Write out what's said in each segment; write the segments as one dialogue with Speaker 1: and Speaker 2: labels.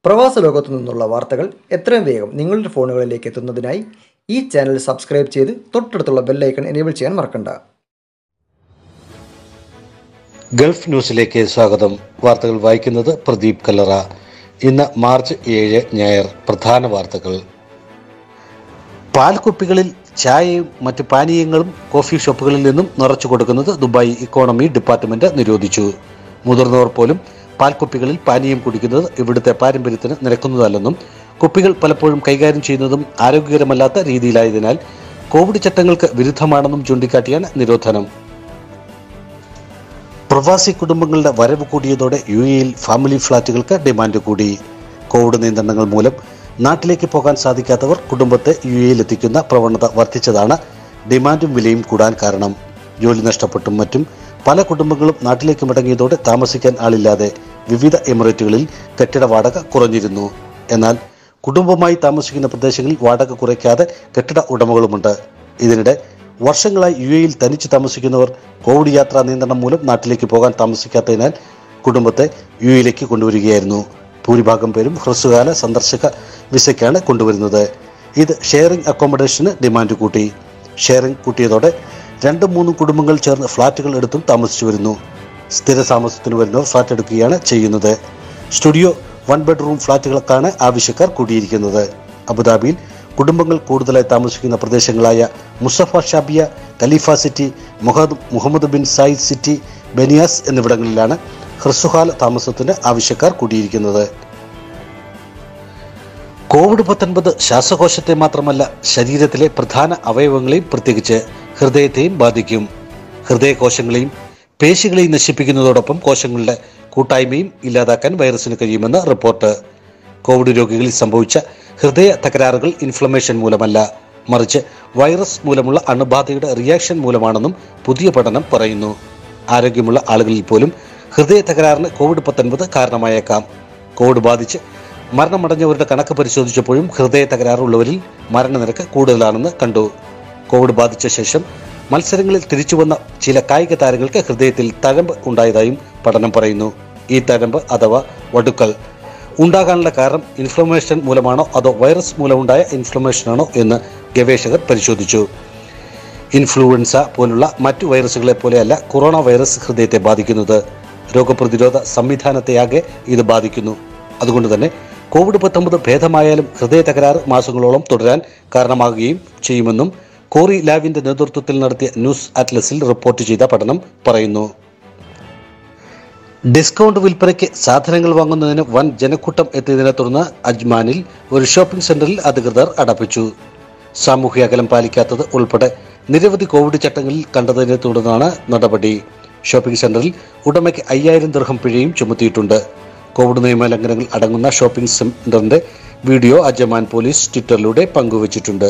Speaker 1: പ്രവാസ ലോകത്തു നിന്നുള്ള വാർത്തകൾ എത്രയും വേഗം നിങ്ങളുടെ ഫോണുകളിലേക്ക് എത്തുന്നതിനായി ഈ ചാനൽ സബ്സ്ക്രൈബ് ചെയ്ത് തൊട്ടടുത്തുള്ള ബെല്ലൈക്കൺ എനേബിൾ ചെയ്യാൻ മറക്കണ്ട
Speaker 2: ഗൾഫ് ന്യൂസിലേക്ക് സ്വാഗതം വാർത്തകൾ വായിക്കുന്നത് പ്രദീപ് കല്ലറ ഇന്ന് മാർച്ച് ഏഴ് ഞായർ പ്രധാന വാർത്തകൾ പാൽക്കുപ്പികളിൽ ചായയും മറ്റ് പാനീയങ്ങളും കോഫി ഷോപ്പുകളിൽ നിന്നും നിറച്ചു കൊടുക്കുന്നത് ദുബായ് ഇക്കോണമി ഡിപ്പാർട്ട്മെന്റ് നിരോധിച്ചു മുതിർന്നവർ പോലും പാൽക്കുപ്പികളിൽ പാനീയം കുടിക്കുന്നത് ഇവിടുത്തെ പാരമ്പര്യത്തിന് നിരക്കുന്നതല്ലെന്നും കുപ്പികൾ പലപ്പോഴും കൈകാര്യം ചെയ്യുന്നതും ആരോഗ്യകരമല്ലാത്ത രീതിയിലായതിനാൽ കോവിഡ് ചട്ടങ്ങൾക്ക് വിരുദ്ധമാണെന്നും ചൂണ്ടിക്കാട്ടിയാണ് നിരോധനം പ്രവാസി കുടുംബങ്ങളുടെ വരവ് കൂടിയതോടെ യു എയിൽ ഫാമിലി ഫ്ളാറ്റുകൾക്ക് ഡിമാൻഡ് കൂടി കോവിഡ് നിയന്ത്രണങ്ങൾ മൂലം നാട്ടിലേക്ക് പോകാൻ സാധിക്കാത്തവർ കുടുംബത്തെ യു എയിൽ എത്തിക്കുന്ന പ്രവണത വർദ്ധിച്ചതാണ് ഡിമാൻഡും വിലയും കൂടാൻ കാരണം ജോലി നഷ്ടപ്പെട്ടും മറ്റും പല കുടുംബങ്ങളും നാട്ടിലേക്ക് മടങ്ങിയതോടെ താമസിക്കാൻ ആളില്ലാതെ വിവിധ എമിറേറ്റുകളിൽ കെട്ടിട വാടക കുറഞ്ഞിരുന്നു എന്നാൽ കുടുംബമായി താമസിക്കുന്ന പ്രദേശങ്ങളിൽ വാടക കുറയ്ക്കാതെ കെട്ടിട ഉടമകളുമുണ്ട് ഇതിനിടെ വർഷങ്ങളായി യു എയിൽ തനിച്ച് താമസിക്കുന്നവർ കോവിഡ് യാത്രാ നിയന്ത്രണം മൂലം നാട്ടിലേക്ക് പോകാൻ താമസിക്കാത്തതിനാൽ കുടുംബത്തെ യു എയിലേക്ക് കൊണ്ടുവരികയായിരുന്നു ഭൂരിഭാഗം പേരും ഹ്രസ്വകാല സന്ദർശക വിസയ്ക്കാണ് കൊണ്ടുവരുന്നത് ഇത് ഷെയറിംഗ് അക്കോമഡേഷന് ഡിമാൻഡ് കൂട്ടി ഷെയറിംഗ് കൂട്ടിയതോടെ രണ്ടും മൂന്നും കുടുംബങ്ങൾ ചേർന്ന് ഫ്ളാറ്റുകൾ എടുത്തും താമസിച്ചു വരുന്നു സ്ഥിര താമസത്തിന് വരുന്നവർ ഫ്ളാറ്റ് എടുക്കുകയാണ് ചെയ്യുന്നത് സ്റ്റുഡിയോ വൺ ബെഡ്റൂം ഫ്ളാറ്റുകൾക്കാണ് ആവശ്യക്കാർ കൂടിയിരിക്കുന്നത് അബുദാബിയിൽ കുടുംബങ്ങൾ കൂടുതലായി താമസിക്കുന്ന പ്രദേശങ്ങളായ മുസഫ ഷാബിയ ഖലീഫ സിറ്റി മുഹദ് Mohammed bin Zayed city Baniyas എന്നിവിടങ്ങളിലാണ് ഹ്രസ്വകാല താമസത്തിന് ആവശ്യക്കാർ കൂടിയിരിക്കുന്നത് കോവിഡ് പത്തൊൻപത് ശ്വാസകോശത്തെ മാത്രമല്ല ശരീരത്തിലെ പ്രധാന അവയവങ്ങളെയും പ്രത്യേകിച്ച് ഹൃദയത്തെയും ബാധിക്കും ഹൃദയകോശങ്ങളെയും പേശികളെയും നശിപ്പിക്കുന്നതോടൊപ്പം കോശങ്ങളുടെ കൂട്ടായ്മയും ഇല്ലാതാക്കാൻ വൈറസിന് കഴിയുമെന്ന് റിപ്പോർട്ട് കോവിഡ് രോഗികളിൽ സംഭവിച്ച ഹൃദയ തകരാറുകൾ ഇൻഫ്ലമേഷൻ മൂലമല്ല മറിച്ച് വൈറസ് മൂലമുള്ള അണുബാധയുടെ റിയാക്ഷൻ മൂലമാണെന്നും പുതിയ പഠനം പറയുന്നു ആരോഗ്യമുള്ള ആളുകളിൽ പോലും ഹൃദയ തകരാറിന് കോവിഡ് പത്തൊൻപത് കാരണമായേക്കാം കോവിഡ് ബാധിച്ച് മരണമടഞ്ഞവരുടെ കണക്ക് പരിശോധിച്ചപ്പോഴും ഹൃദയ തകരാറുള്ളവരിൽ മരണനിരക്ക് കൂടുതലാണെന്ന് കണ്ടു കോവിഡ് ബാധിച്ച ശേഷം മത്സരങ്ങളിൽ തിരിച്ചു വന്ന ചില കായിക താരങ്ങൾക്ക് ഹൃദയത്തിൽ തഴമ്പ് ഉണ്ടായതായും പഠനം പറയുന്നു ഈ തഴമ്പ് അഥവാ വടുക്കൾ ഉണ്ടാകാനുള്ള കാരണം ഇൻഫ്ലമേഷൻ മൂലമാണോ അതോ വൈറസ് മൂലമുണ്ടായ ഇൻഫ്ലമേഷനാണോ എന്ന് ഗവേഷകർ പരിശോധിച്ചു ഇൻഫ്ലുവൻസ പോലുള്ള മറ്റു വൈറസുകളെ പോലെയല്ല കൊറോണ വൈറസ് ഹൃദയത്തെ ബാധിക്കുന്നത് രോഗപ്രതിരോധ സംവിധാനത്തെയാകെ ഇത് ബാധിക്കുന്നു അതുകൊണ്ട് തന്നെ കോവിഡ് പത്തൊമ്പത് ഭേദമായാലും ഹൃദയ തകരാറ് മാസങ്ങളോളം തുടരാൻ കാരണമാകുകയും ചെയ്യുമെന്നും കോറി ലാവിന്റെ നേതൃത്വത്തിൽ നടത്തിയ ന്യൂസ് അറ്റ്ലസിൽ റിപ്പോർട്ട് ചെയ്ത പഠനം പറയുന്നു ഡിസ്കൗണ്ട് വിൽപ്പനയ്ക്ക് സാധനങ്ങൾ വാങ്ങുന്നതിന് വൻ ജനക്കൂട്ടം എത്തിയതിനെ തുടർന്ന് അജ്മാനിൽ ഒരു ഷോപ്പിംഗ് സെന്ററിൽ അധികൃതർ അടപ്പിച്ചു സാമൂഹ്യ അകലം പാലിക്കാത്തത് ഉൾപ്പെടെ നിരവധി കോവിഡ് ചട്ടങ്ങളിൽ കണ്ടതിനെ തുടർന്നാണ് നടപടി ഷോപ്പിംഗ് സെന്ററിൽ ഉടമയ്ക്ക് അയ്യായിരം ദീർഘം പിഴയും ചുമത്തിയിട്ടുണ്ട് കോവിഡ് നിയമലംഘനങ്ങൾ അടങ്ങുന്ന ഷോപ്പിംഗ് സെന്ററിന്റെ വീഡിയോ അജ്മാൻ പോലീസ് ട്വിറ്ററിലൂടെ പങ്കുവച്ചിട്ടുണ്ട്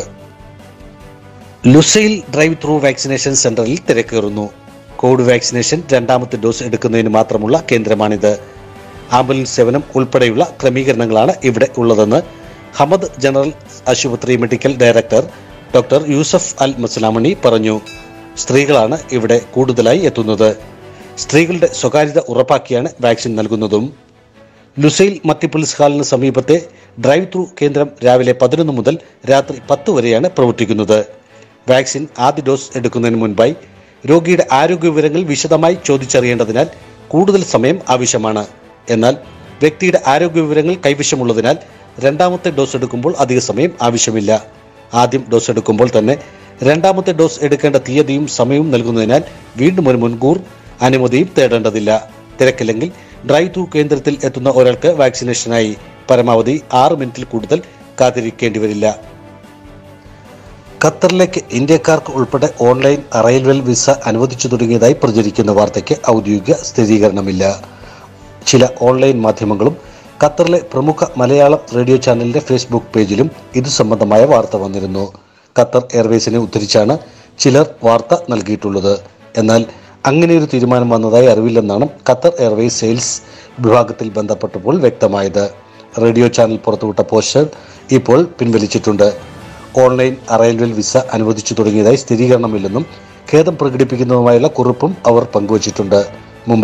Speaker 2: ലുസൈൽ ഡ്രൈവ് ത്രൂ വാക്സിനേഷൻ സെന്ററിൽ തിരക്കേറുന്നു കോവിഡ് വാക്സിനേഷൻ രണ്ടാമത്തെ ഡോസ് എടുക്കുന്നതിന് മാത്രമുള്ള കേന്ദ്രമാണിത് ആംബുലൻസ് സേവനം ഉൾപ്പെടെയുള്ള ക്രമീകരണങ്ങളാണ് ഇവിടെ ഉള്ളതെന്ന് ഹമദ് ജനറൽ ആശുപത്രി medical director doctor Yousef Al Maslamani പറഞ്ഞു സ്ത്രീകളാണ് ഇവിടെ കൂടുതലായി എത്തുന്നത് സ്ത്രീകളുടെ സ്വകാര്യത ഉറപ്പാക്കിയാണ് വാക്സിൻ നൽകുന്നതും ലുസൈൽ മത്തി പോലീസ് ഹാളിന് സമീപത്തെ ഡ്രൈവ് ത്രൂ കേന്ദ്രം രാവിലെ പതിനൊന്ന് മുതൽ രാത്രി പത്ത് വരെയാണ് പ്രവർത്തിക്കുന്നത് വാക്സിൻ ആദ്യ ഡോസ് എടുക്കുന്നതിന് മുൻപായി രോഗിയുടെ ആരോഗ്യ വിവരങ്ങൾ വിശദമായി ചോദിച്ചറിയേണ്ടതിനാൽ കൂടുതൽ സമയം ആവശ്യമാണ് എന്നാൽ വ്യക്തിയുടെ ആരോഗ്യ വിവരങ്ങൾ കൈവശമുള്ളതിനാൽ രണ്ടാമത്തെ ഡോസ് എടുക്കുമ്പോൾ അധിക സമയം ആവശ്യമില്ല ആദ്യം ഡോസ് എടുക്കുമ്പോൾ തന്നെ രണ്ടാമത്തെ ഡോസ് എടുക്കേണ്ട തീയതിയും സമയവും നൽകുന്നതിനാൽ വീണ്ടും ഒരു മുൻകൂർ അനുമതിയും തേടേണ്ടതില്ല തിരക്കില്ലെങ്കിൽ ഡ്രൈവ് ത്രൂ കേന്ദ്രത്തിൽ എത്തുന്ന ഒരാൾക്ക് വാക്സിനേഷനായി പരമാവധി ആറ് മിനിറ്റിൽ കൂടുതൽ കാത്തിരിക്കേണ്ടി വരില്ല ഖത്തറിലേക്ക് ഇന്ത്യക്കാർക്ക് ഉൾപ്പെടെ ഓൺലൈൻ അറൈവൽ വിസ അനുവദിച്ചു തുടങ്ങിയതായി പ്രചരിക്കുന്ന വാർത്തയ്ക്ക് ഔദ്യോഗിക സ്ഥിരീകരണമില്ല ചില ഓൺലൈൻ മാധ്യമങ്ങളും ഖത്തറിലെ പ്രമുഖ മലയാളം റേഡിയോ ചാനലിന്റെ ഫേസ്ബുക്ക് പേജിലും ഇതു സംബന്ധമായ വാർത്ത വന്നിരുന്നു ഖത്തർ എയർവേസിനെ ഉദ്ധരിച്ചാണ് ചിലർ വാർത്ത നൽകിയിട്ടുള്ളത് എന്നാൽ അങ്ങനെയൊരു തീരുമാനം വന്നതായി അറിവില്ലെന്നാണ് ഖത്തർ എയർവേസ് സെയിൽസ് വിഭാഗത്തിൽ ബന്ധപ്പെട്ടപ്പോൾ വ്യക്തമായത് റേഡിയോ ചാനൽ പുറത്തുവിട്ട പോസ്റ്റർ ഇപ്പോൾ പിൻവലിച്ചിട്ടുണ്ട് ഓൺലൈൻ അറൈവൽ വിസ അനുവദിച്ചു തുടങ്ങിയതായി സ്ഥിരീകരണമില്ലെന്നും ഖേദം പ്രകടിപ്പിക്കുന്നതുമായുള്ള കുറിപ്പും അവർ പങ്കുവച്ചിട്ടുണ്ട് മുമ്പ്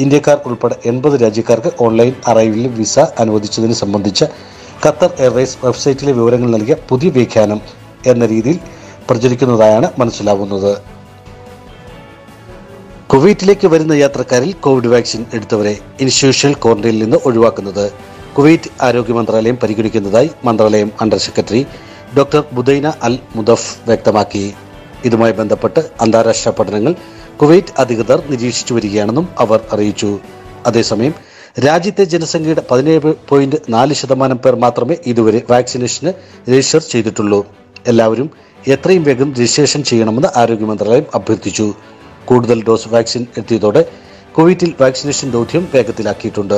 Speaker 2: ഇന്ത്യക്കാർ ഉൾപ്പെടെ എൺപത് രാജ്യക്കാർക്ക് ഓൺലൈൻ അറൈവൽ വിസ അനുവദിച്ചതിന് സംബന്ധിച്ച ഖത്തർ എയർവേസ് വെബ്സൈറ്റിലെ വിവരങ്ങൾ നൽകിയ പുതിയ വ്യാഖ്യാനം എന്ന രീതിയിൽ പ്രചരിക്കുന്നതായാണ് മനസ്സിലാവുന്നത് കുവൈറ്റിലേക്ക് വരുന്ന യാത്രക്കാരിൽ കോവിഡ് വാക്സിൻ എടുത്തവരെ ഇൻസ്റ്റിറ്റ്യൂഷണൽ ക്വാറന്റൈനിൽ നിന്ന് ഒഴിവാക്കുന്നത് കുവൈറ്റ് ആരോഗ്യ മന്ത്രാലയം പരിഗണിക്കുന്നതായി മന്ത്രാലയം under secretary doctor Budaina Al Mudaf വ്യക്തമാക്കി ഇതുമായി ബന്ധപ്പെട്ട് അന്താരാഷ്ട്ര പഠനങ്ങൾ കുവൈറ്റ് അധികൃതർ നിരീക്ഷിച്ചു വരികയാണെന്നും അവർ അറിയിച്ചു അതേസമയം രാജ്യത്തെ ജനസംഖ്യയുടെ പതിനേഴ് പോയിന്റ് നാല് ശതമാനം പേർ മാത്രമേ ഇതുവരെ വാക്സിനേഷന് രജിസ്റ്റർ ചെയ്തിട്ടുള്ളൂ എല്ലാവരും എത്രയും വേഗം രജിസ്ട്രേഷൻ ചെയ്യണമെന്ന് ആരോഗ്യ മന്ത്രാലയം അഭ്യർത്ഥിച്ചു കൂടുതൽ ഡോസ് വാക്സിൻ എത്തിയതോടെ കുവൈറ്റിൽ വാക്സിനേഷൻ ദൗത്യം വേഗത്തിലാക്കിയിട്ടുണ്ട്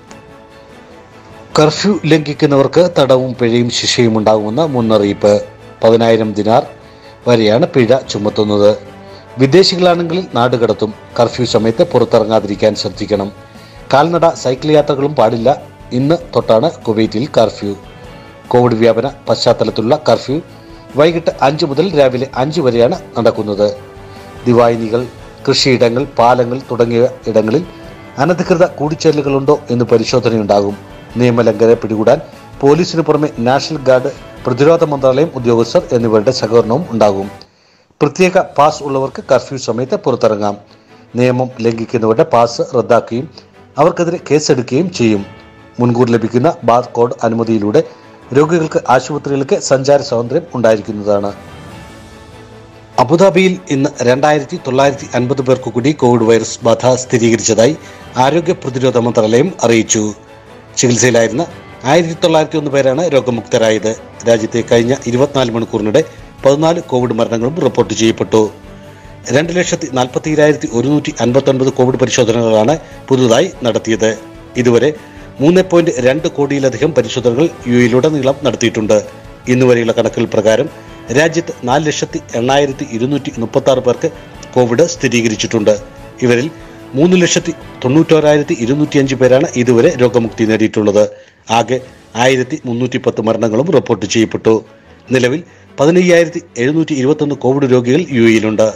Speaker 2: കർഫ്യൂ ലംഘിക്കുന്നവർക്ക് തടവും പിഴയും ശിക്ഷയും ഉണ്ടാകുമെന്ന മുന്നറിയിപ്പ് പതിനായിരം ദിനാർ വരെയാണ് പിഴ ചുമത്തുന്നത് വിദേശികളാണെങ്കിൽ നാടുകടത്തും കർഫ്യൂ സമയത്ത് പുറത്തിറങ്ങാതിരിക്കാൻ ശ്രദ്ധിക്കണം കാൽനട സൈക്കിൾ യാത്രകളും പാടില്ല ഇന്ന് തൊട്ടാണ് കുവൈറ്റിൽ കർഫ്യൂ കോവിഡ് വ്യാപന പശ്ചാത്തലത്തിലുള്ള കർഫ്യൂ വൈകിട്ട് അഞ്ച് മുതൽ രാവിലെ അഞ്ച് വരെയാണ് നടക്കുന്നത് ദിവായിനികൾ കൃഷിയിടങ്ങൾ പാലങ്ങൾ തുടങ്ങിയ ഇടങ്ങളിൽ അനധികൃത കൂടിച്ചേരലുകളുണ്ടോ എന്ന് പരിശോധനയുണ്ടാകും നിയമലംഘനം പിടികൂടാൻ പോലീസിന് പുറമെ നാഷണൽ ഗാർഡ് പ്രതിരോധ മന്ത്രാലയം ഉദ്യോഗസ്ഥർ എന്നിവരുടെ സഹകരണവും ഉണ്ടാകും പ്രത്യേക പാസ് ഉള്ളവർക്ക് കർഫ്യൂ സമയത്ത് പുറത്തിറങ്ങാം നിയമം ലംഘിക്കുന്നവരുടെ പാസ് റദ്ദാക്കുകയും അവർക്കെതിരെ കേസെടുക്കുകയും ചെയ്യും മുൻകൂർ ലഭിക്കുന്ന ബാർ കോഡ് അനുമതിയിലൂടെ രോഗികൾക്ക് ആശുപത്രികൾക്ക് സഞ്ചാര സ്വാതന്ത്ര്യം ഉണ്ടായിരിക്കുന്നതാണ് അബുദാബിയിൽ ഇന്ന് രണ്ടായിരത്തി തൊള്ളായിരത്തി അൻപത് പേർക്ക് കൂടി കോവിഡ് വൈറസ് ബാധ സ്ഥിരീകരിച്ചതായി ആരോഗ്യ പ്രതിരോധ മന്ത്രാലയം അറിയിച്ചു ചികിത്സയിലായിരുന്ന ആയിരത്തി തൊള്ളായിരത്തി ഒന്ന് പേരാണ് രോഗമുക്തരായത് രാജ്യത്തെ കഴിഞ്ഞ ഇരുപത്തിനാല് മണിക്കൂറിനിടെ പതിനാല് കോവിഡ് മരണങ്ങളും റിപ്പോർട്ട് ചെയ്യപ്പെട്ടു രണ്ട് ലക്ഷത്തി നാൽപ്പത്തിരായിരത്തി ഒരുന്നൂറ്റി അൻപത്തൊൻപത് കോവിഡ് പരിശോധനകളാണ് പുതുതായി നടത്തിയത് ഇതുവരെ മൂന്ന് പോയിന്റ് രണ്ട് കോടിയിലധികം പരിശോധനകൾ യു എയിലുടനീളം നടത്തിയിട്ടുണ്ട് ഇന്നുവരെയുള്ള കണക്കുകൾ പ്രകാരം രാജ്യത്ത് നാല് ലക്ഷത്തി എണ്ണായിരത്തി ഇരുന്നൂറ്റി മുപ്പത്തി ആറ് പേർക്ക് കോവിഡ് സ്ഥിരീകരിച്ചിട്ടുണ്ട് ഇവരിൽ മൂന്ന് ലക്ഷത്തി തൊണ്ണൂറ്റോരായിരത്തി ഇരുന്നൂറ്റി അഞ്ച് പേരാണ് ഇതുവരെ രോഗമുക്തി നേടിയിട്ടുള്ളത് ആകെ ആയിരത്തി മുന്നൂറ്റി പത്ത് മരണങ്ങളും റിപ്പോർട്ട് ചെയ്യപ്പെട്ടു നിലവിൽ പതിനയ്യായിരത്തി എഴുന്നൂറ്റി ഇരുപത്തൊന്ന് കോവിഡ് രോഗികൾ യു എയിലുണ്ട്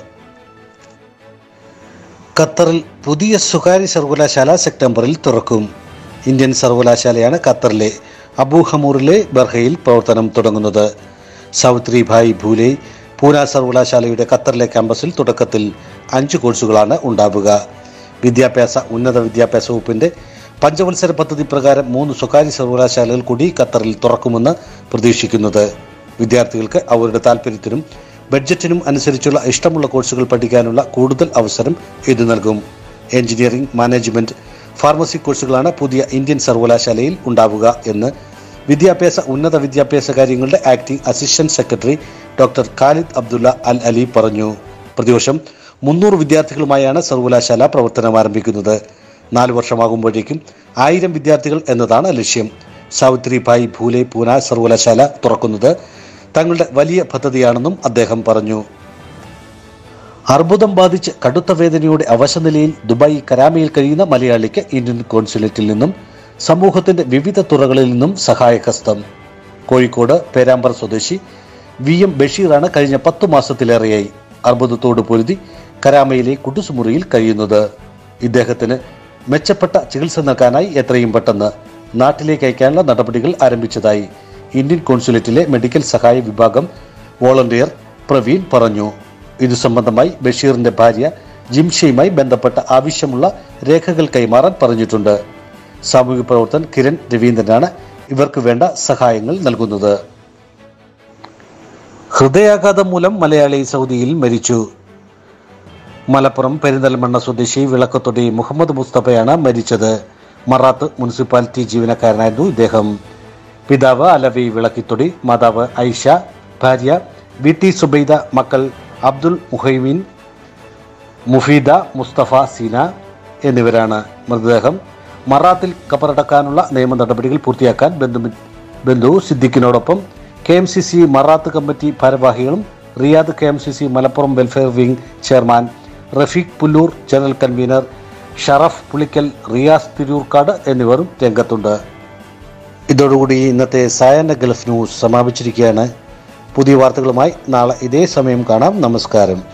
Speaker 2: ഖത്തറിൽ പുതിയ സ്വകാര്യ സർവകലാശാല സെപ്റ്റംബറിൽ തുറക്കും ഇന്ത്യൻ സർവകലാശാലയാണ് ഖത്തറിലെ അബു ഹമൂറിലെ ബർഹയിൽ പ്രവർത്തനം തുടങ്ങുന്നത് സാവിത്രിഭായ് ഭൂലെ പൂന സർവകലാശാലയുടെ ഖത്തറിലെ ക്യാമ്പസിൽ തുടക്കത്തിൽ അഞ്ച് കോഴ്സുകളാണ് ഉണ്ടാവുക വിദ്യാഭ്യാസ ഉന്നത വിദ്യാഭ്യാസ വകുപ്പിന്റെ പഞ്ചവത്സര പദ്ധതി പ്രകാരം മൂന്ന് സ്വകാര്യ സർവകലാശാലകൾ കൂടി ഖത്തറിൽ തുറക്കുമെന്ന് പ്രതീക്ഷിക്കുന്നത് വിദ്യാർത്ഥികൾക്ക് അവരുടെ താല്പര്യത്തിനും ബഡ്ജറ്റിനും അനുസരിച്ചുള്ള ഇഷ്ടമുള്ള കോഴ്സുകൾ പഠിക്കാനുള്ള കൂടുതൽ അവസരം ഇത് നൽകും എഞ്ചിനീയറിംഗ് മാനേജ്മെന്റ് ഫാർമസി കോഴ്സുകളാണ് പുതിയ ഇന്ത്യൻ സർവകലാശാലയിൽ ഉണ്ടാവുക എന്ന് വിദ്യാഭ്യാസ ഉന്നത വിദ്യാഭ്യാസ കാര്യങ്ങളുടെ acting assistant secretary doctor Khalid Abdulla Al Ali പറഞ്ഞു പ്രതിവർഷം മുന്നൂറ് വിദ്യാർത്ഥികളുമായാണ് സർവകലാശാല പ്രവർത്തനം ആരംഭിക്കുന്നത് നാല് വർഷമാകുമ്പോഴേക്കും ആയിരം വിദ്യാർത്ഥികൾ എന്നതാണ് ലക്ഷ്യം സാവിത്രിഭായ് ഭൂലെ പൂന സർവകലാശാല തുറക്കുന്നത് തങ്ങളുടെ വലിയ പദ്ധതിയാണെന്നും അദ്ദേഹം പറഞ്ഞു അർബുദം ബാധിച്ച് കടുത്ത വേദനയോടെ അവശനിലയിൽ ദുബായ് കരാമയിൽ കഴിയുന്ന മലയാളിക്ക് ഇന്ത്യൻ കോൺസുലേറ്റിൽ നിന്നും സമൂഹത്തിന്റെ വിവിധ തുറകളിൽ നിന്നും സഹായഹസ്തം കോഴിക്കോട് പേരാമ്പ്ര സ്വദേശി വി എം ബഷീറാണ് കഴിഞ്ഞ പത്തു മാസത്തിലേറെയായി അർബുദത്തോട് പൊരുതി കരാമയിലെ കുട്ടുസുമുറിയിൽ കഴിയുന്നത് ഇദ്ദേഹത്തിന് മെച്ചപ്പെട്ട ചികിത്സ നൽകാനായി എത്രയും പെട്ടെന്ന് നാട്ടിലേക്ക് അയക്കാനുള്ള നടപടികൾ ആരംഭിച്ചതായി ഇന്ത്യൻ കോൺസുലേറ്റിലെ മെഡിക്കൽ സഹായ വിഭാഗം വോളണ്ടിയർ പ്രവീൺ പറഞ്ഞു ഇതു സംബന്ധമായി ബഷീറിന്റെ ഭാര്യ ജിംഷയുമായി ബന്ധപ്പെട്ട ആവശ്യമുള്ള രേഖകൾ കൈമാറാൻ പറഞ്ഞിട്ടുണ്ട് സാമൂഹിക പ്രവർത്തകൻ കിരൺ രവീന്ദ്രനാണ് ഇവർക്ക് വേണ്ട സഹായങ്ങൾ നൽകുന്നത് ഹൃദയാഘാതം മൂലം മലയാളി സൗദിയിൽ മരിച്ചു മലപ്പുറം പെരിന്തൽമണ്ണ സ്വദേശി വിളക്കത്തൊടി മുഹമ്മദ് മുസ്തഫയാണ് മരിച്ചത് മറാത്ത് മുനിസിപ്പാലിറ്റി ജീവനക്കാരനായിരുന്നു ഇദ്ദേഹം പിതാവ് അലവി വിളക്കിത്തൊടി മാതാവ് ഐഷ ഭാര്യ വി ടി സുബൈദ മക്കൾ അബ്ദുൽ മുഹൈമീൻ മുഫീദ മുസ്തഫ സീന എന്നിവരാണ് മൃതദേഹം മറാത്തിൽ കബറടക്കാനുള്ള നിയമ നടപടികൾ പൂർത്തിയാക്കാൻ ബന്ധു ബന്ധു സിദ്ദിഖിനോടൊപ്പം K M C C Marath committee ഭാരവാഹികളും Riyadh K M C C Malappuram welfare wing chairman Rafeeq Pullur general convener Sharaf Pulikkal Riyas Tirurkkad എന്നിവരും രംഗത്തുണ്ട് ഇതോടുകൂടി ഇന്നത്തെ സായാഹ്ന ഗൾഫ് ന്യൂസ് സമാപിച്ചിരിക്കുകയാണ് പുതിയ വാർത്തകളുമായി നാളെ ഇതേ സമയം കാണാം നമസ്കാരം